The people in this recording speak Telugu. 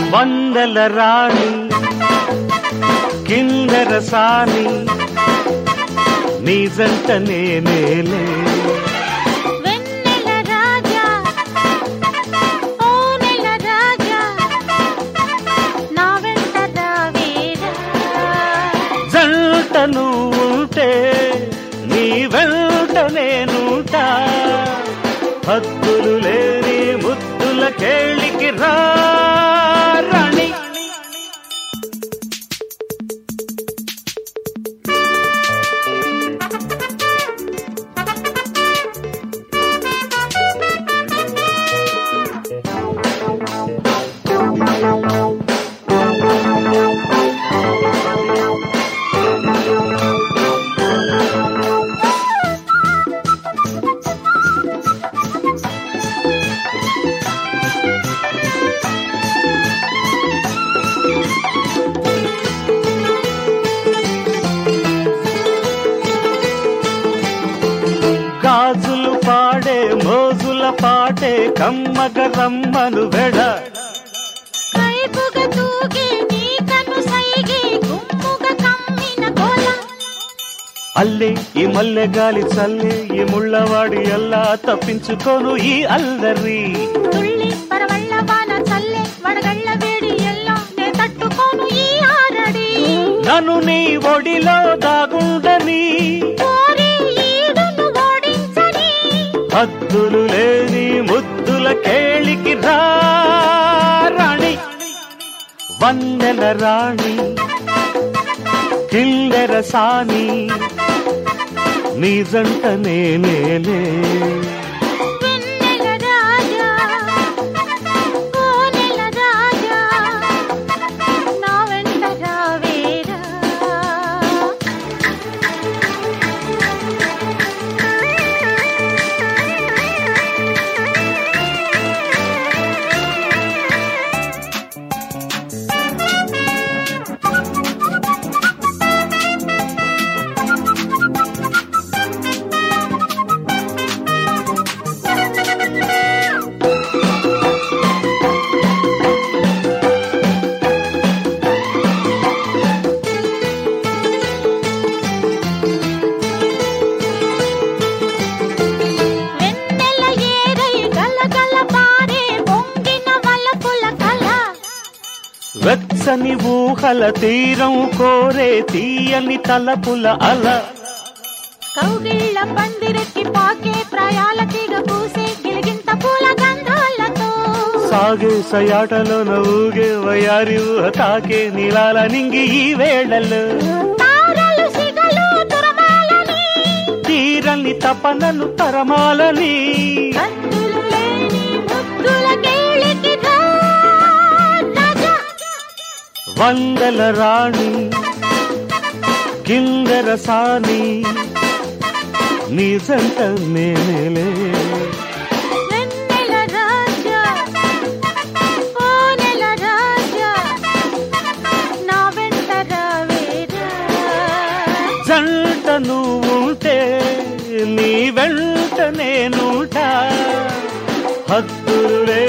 వందల రాణి కిందర సాని నీ జంట నేనేలే వెన్నెల రాజా ఓ నెల రాజా నా వెంట రావేరా జంట నువ్వుంటే నీ వెంట నేనుంటా హద్దులు లేని ముద్దుల కేళికి రా రాణి గాజులు పాడే మోజుల పాటే కమ్మగ రమ్మను వెడ కైపుగా తూగే నీ కను సైగే గుమ్ముగా కమ్మిన కోల అల్లే ఈ మల్లె గాలి చల్లే ఈ ముళ్ళవాడి అల్లా తప్పించుకోను ఈ అల్లరి తుళ్ళి పరవళ్ళ వాన చల్లే వడగళ్ళ వేడి ఎల్లా నే తట్టుకోను ఈ ఆరడి నన్ను నీ ఒడిలో దాగుండని కోరి ఈడును ఓడించని హద్దులు లేని ముద్దుల కేళికి రా రాణి వన్నెల రాణి కిల్లెర సాని నీ జంట నేనేలే వెన్నెల రాజా ఓ నెల రాజా నా వెంట రావేరా వెన్నెల ఏరై గలగల పారే పొంగిన వలపుల కల వెచ్చని ఊహల తీరం కోరే తీయని తలపుల అల కౌగిళ్ళ పందిరెక్కి పాకే ప్రాయాల తీగ పూసే గిలిగింత పూల గంధాలతో సాగే సయాటలో నవ్వుగే వయారి ఊహ తాకే నీలాల నింగి ఈ వేళల్లో తారలు సిగలు తురమాలని తీరని తపనలు తరమాలని కత్తులు లేని ముద్దుల కేళికి రా రాజా వందల రాణి కిందర సాని నీ జంట నేనేలే వెన్నెల రాజా ఓ నెల రాజా నా వెంట రావేరా జంట నువ్వుంటే నీ వెంట నేనుంటా హద్దులే